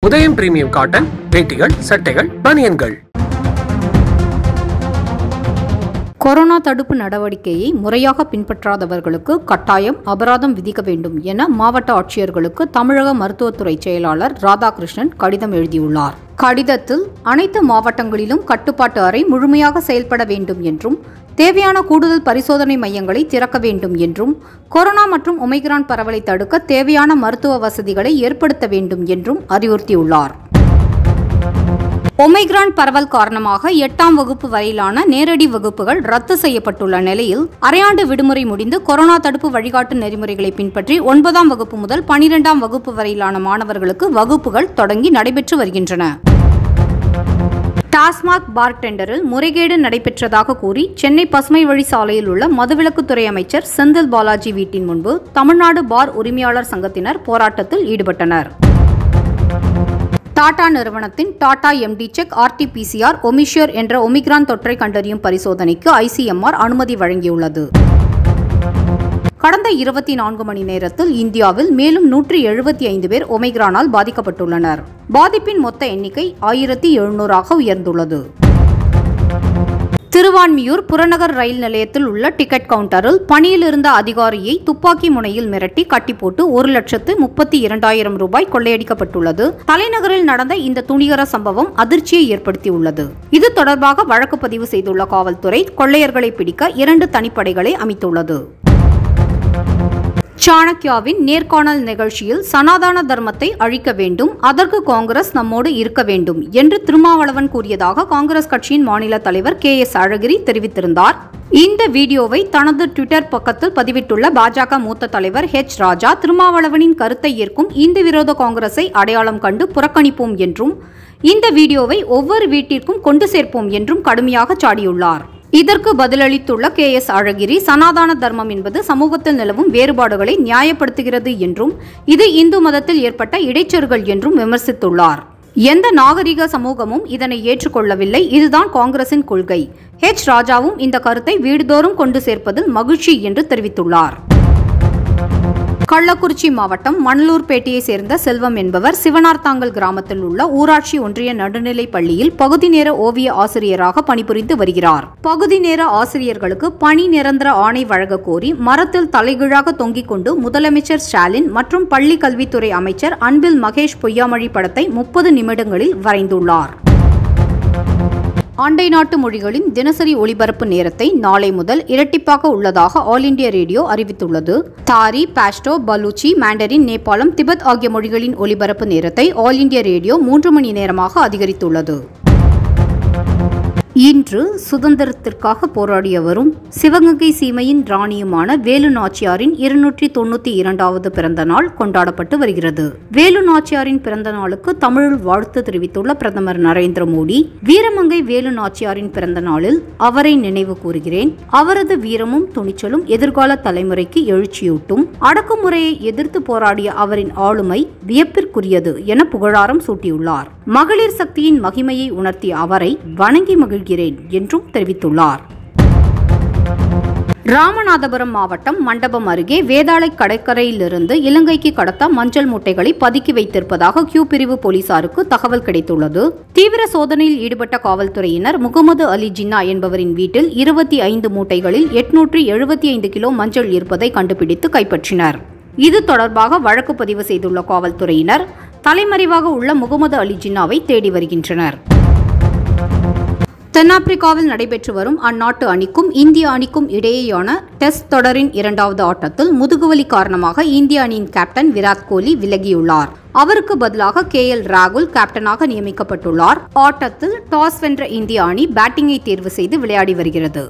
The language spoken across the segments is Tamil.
உதயம் பிரீமியம் காட்டன் வேட்டிகள் சட்டைகள் பனியன்கள் கொரோனா தடுப்பு நடவடிக்கையை முறையாக பின்பற்றாதவர்களுக்கு கட்டாயம் அபராதம் விதிக்க வேண்டும் என மாவட்ட ஆட்சியர்களுக்கு தமிழக மருத்துவத்துறை செயலாளர் ராதாகிருஷ்ணன் கடிதம் எழுதியுள்ளார் கடிதத்தில் அனைத்து மாவட்டங்களிலும் கட்டுப்பாட்டு அறை முழுமையாக செயல்பட வேண்டும் என்றும் தேவையான கூடுதல் பரிசோதனை மையங்களை திறக்க வேண்டும் என்றும் கொரோனா மற்றும் ஒமைக்ரான் பரவலை தடுக்க தேவையான மருத்துவ வசதிகளை ஏற்படுத்த வேண்டும் என்றும் அறிவுறுத்தியுள்ளார் ஒமைக்ரான் பரவல் காரணமாக எட்டாம் வகுப்பு வரையிலான நேரடி வகுப்புகள் ரத்து செய்யப்பட்டுள்ள நிலையில் அரையாண்டு விடுமுறை முடிந்து கொரோனா தடுப்பு வழிகாட்டு நெறிமுறைகளை பின்பற்றி ஒன்பதாம் வகுப்பு முதல் பனிரெண்டாம் வகுப்பு வரையிலான மாணவர்களுக்கு வகுப்புகள் தொடங்கி நடைபெற்று வருகின்றன டாஸ்மாக் பார் டெண்டரில் முறைகேடு நடைபெற்றதாக கூறி சென்னை பசுமை வழி சாலையில் உள்ள மதுவிலக்குத்துறை அமைச்சர் செந்தில் பாலாஜி வீட்டின் முன்பு தமிழ்நாடு பார் உரிமையாளர் சங்கத்தினர் போராட்டத்தில் ஈடுபட்டனர் டாடா நிறுவனத்தின் டாடா எம்டி செக் ஆர்டிபிசிஆர் ஒமிஷியர் என்ற ஒமிக்ரான் தொற்றை கண்டறியும் பரிசோதனைக்கு ஐசிஎம்ஆர் அனுமதி வழங்கியுள்ளது கடந்த இருபத்தி நான்கு மணி நேரத்தில் இந்தியாவில் மேலும் நூற்றி எழுபத்தி ஐந்து பேர் ஒமைக்ரானால் பாதிக்கப்பட்டுள்ளனர் பாதிப்பின் மொத்த எண்ணிக்கை ஆயிரத்தி எழுநூறாக உயர்ந்துள்ளது திருவான்மியூர் புறநகர் ரயில் நிலையத்தில் உள்ள டிக்கெட் கவுண்டரில் பணியில் இருந்த அதிகாரியை துப்பாக்கி முனையில் மிரட்டி கட்டி போட்டு ஒரு லட்சத்து முப்பத்தி இரண்டாயிரம் ரூபாய் கொள்ளையடிக்கப்பட்டுள்ளது தலைநகரில் நடந்த இந்த துணிகர சம்பவம் அதிர்ச்சியை ஏற்படுத்தியுள்ளது இது தொடர்பாக வழக்கு பதிவு செய்துள்ள காவல்துறை கொள்ளையர்களை பிடிக்க இரண்டு தனிப்படைகளை அமைத்துள்ளது சாணக்யாவின் நேர்காணல் நிகழ்ச்சியில் சனாதன தர்மத்தை அழிக்க வேண்டும் அதற்கு காங்கிரஸ் நம்மோடு இருக்க வேண்டும் என்று திருமாவளவன் கூறியதாக காங்கிரஸ் கட்சியின் மாநில தலைவர் கே எஸ் அழகிரி தெரிவித்திருந்தார் இந்த வீடியோவை தனது ட்விட்டர் பக்கத்தில் பதிவிட்டுள்ள பாஜக மூத்த தலைவர் ஹெச் ராஜா திருமாவளவனின் கருத்தை ஏற்கும் இந்து விரோத காங்கிரஸை அடையாளம் கண்டு புறக்கணிப்போம் என்றும் இந்த வீடியோவை ஒவ்வொரு வீட்டிற்கும் கொண்டு சேர்ப்போம் என்றும் கடுமையாக சாடியுள்ளார் இதற்கு பதிலளித்துள்ள கே எஸ் அழகிரி சனாதன தர்மம் என்பது சமூகத்தில் நிலவும் வேறுபாடுகளை நியாயப்படுத்துகிறது என்றும் இது இந்து மதத்தில் ஏற்பட்ட இடைச்சொற்கள் என்றும் விமர்சித்துள்ளார் எந்த நாகரிக சமூகமும் இதனை ஏற்றுக்கொள்ளவில்லை இதுதான் காங்கிரசின் கொள்கை ஹெச் ராஜாவும் இந்த கருத்தை வீடுதோறும் கொண்டு சேர்ப்பதில் மகிழ்ச்சி என்று தெரிவித்துள்ளார் கள்ளக்குறிச்சி மாவட்டம் மணலூர்பேட்டையை சேர்ந்த செல்வம் என்பவர் சிவனார்த்தாங்கல் கிராமத்தில் உள்ள ஊராட்சி ஒன்றிய நடுநிலைப் பள்ளியில் பகுதி நேர ஓவிய ஆசிரியராக பணிபுரிந்து வருகிறார் பகுதி நேர ஆசிரியர்களுக்கு பணி நிரந்தர ஆணை வழங்க கோரி மரத்தில் தலைகீழாக தொங்கிக் கொண்டு முதலமைச்சர் ஸ்டாலின் மற்றும் பள்ளி கல்வித்துறை அமைச்சர் அன்பில் மகேஷ் பொய்யாமொழி படத்தை முப்பது நிமிடங்களில் வரைந்துள்ளார் அண்டை நாட்டு மொழிகளின் தினசரி ஒளிபரப்பு நேரத்தை நாளை முதல் இரட்டிப்பாக உள்ளதாக ஆல் இண்டியா ரேடியோ அறிவித்துள்ளது தாரி பாஸ்டோ பலூச்சி மேண்டரின் நேபாளம் திபெத் ஆகிய மொழிகளின் ஒளிபரப்பு நேரத்தை ஆல் இண்டியா ரேடியோ மூன்று மணி நேரமாக அதிகரித்துள்ளது இன்று சுதந்திரத்திற்காக போராடியவரும் சிவகங்கை சீமையின் ராணியுமான வேலு நாச்சியாரின் இருநூற்றி தொண்ணூத்தி இரண்டாவது பிறந்த நாள் கொண்டாடப்பட்டு வருகிறது வேலு நாச்சியாரின் பிறந்த நாளுக்கு தமிழில் வாழ்த்து தெரிவித்துள்ள பிரதமர் நரேந்திர மோடி வீரமங்கை வேலு நாச்சியாரின் பிறந்த நாளில் அவரை நினைவு கூறுகிறேன் அவரது வீரமும் துணிச்சலும் எதிர்கால தலைமுறைக்கு எழுச்சியூட்டும் அடக்குமுறையை எதிர்த்து போராடிய அவரின் ஆளுமை வியப்பிற்குரியது என புகழாரம் சூட்டியுள்ளார் மகளிர் சக்தியின் மகிமையை உணர்த்திய அவரை வணங்கி மகிழ்கிறேன் என்றும் தெரிவித்துள்ளார் ராமநாதபுரம் மாவட்டம் மண்டபம் அருகே வேதாளை கடற்கரையிலிருந்து இலங்கைக்கு கடத்த மஞ்சள் மூட்டைகளை பதுக்கி வைத்திருப்பதாக கியூ பிரிவு போலீசாருக்கு தகவல் கிடைத்துள்ளது தீவிர சோதனையில் ஈடுபட்ட காவல்துறையினர் முகமது அலி ஜின்னா என்பவரின் வீட்டில் இருபத்தி ஐந்து மூட்டைகளில் எட்நூற்றி எழுபத்தி ஐந்து கிலோ மஞ்சள் இருப்பதை கண்டுபிடித்து கைப்பற்றினர் இது தொடர்பாக வழக்கு பதிவு செய்துள்ள காவல்துறையினர் தலைமறைவாக உள்ள முகமது அலி ஜின்னாவை தேடி வருகின்றனர் தென்னாப்பிரிக்காவில் நடைபெற்று வரும் அந்நாட்டு அணிக்கும் இந்திய அணிக்கும் இடையேயான டெஸ்ட் தொடரின் இரண்டாவது ஆட்டத்தில் முதுகுவலி காரணமாக இந்திய அணியின் கேப்டன் விராட் கோலி விலகியுள்ளார் அவருக்கு பதிலாக கே எல் ராகுல் கேப்டனாக நியமிக்கப்பட்டுள்ளார் ஆட்டத்தில் டாஸ் வென்ற இந்திய அணி பேட்டிங்கை தேர்வு செய்து விளையாடி வருகிறது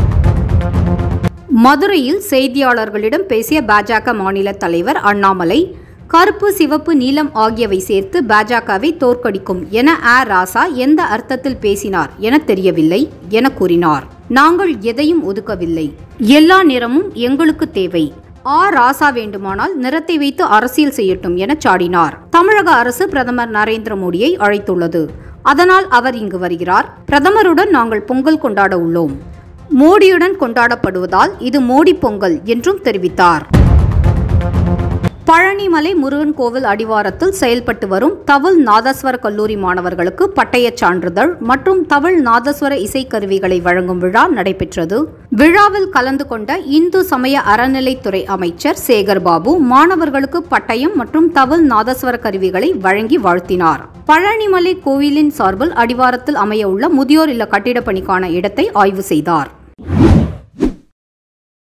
மதுரையில் செய்தியாளர்களிடம் பேசிய பாஜக மாநில தலைவர் அண்ணாமலை கருப்பு சிவப்பு நீலம் ஆகியவை சேர்த்து பாஜகவை தோற்கடிக்கும் என ஆ ராசா எந்த அர்த்தத்தில் பேசினார் என தெரியவில்லை என கூறினார் நாங்கள் எதையும் ஒதுக்கவில்லை எல்லா நிறமும் எங்களுக்கு தேவை ஆ ராசா வேண்டுமானால் நிறத்தை வைத்து அரசியல் செய்யட்டும் என சாடினார் தமிழக அரசு பிரதமர் நரேந்திர மோடியை அழைத்துள்ளது அதனால் அவர் இங்கு வருகிறார் பிரதமருடன் நாங்கள் பொங்கல் கொண்டாட உள்ளோம் மோடியுடன் கொண்டாடப்படுவதால் இது மோடி பொங்கல் என்றும் தெரிவித்தார் பழனிமலை முருகன் கோவில் அடிவாரத்தில் செயல்பட்டு வரும் தவில் நாதஸ்வர கல்லூரி மாணவர்களுக்கு பட்டயச் சான்றிதழ் மற்றும் தவில் நாதஸ்வர இசைக்கருவிகளை வழங்கும் விழா நடைபெற்றது விழாவில் கலந்து கொண்ட இந்து சமய அறநிலைத்துறை அமைச்சர் சேகர் பாபு மாணவர்களுக்கு பட்டயம் மற்றும் தவில் நாதஸ்வர கருவிகளை வழங்கி வாழ்த்தினார் பழனிமலை கோவிலின் சார்பில் அடிவாரத்தில் அமைய உள்ள முதியோர் இல்ல கட்டிடப் பணிக்கான இடத்தை ஆய்வு செய்தார்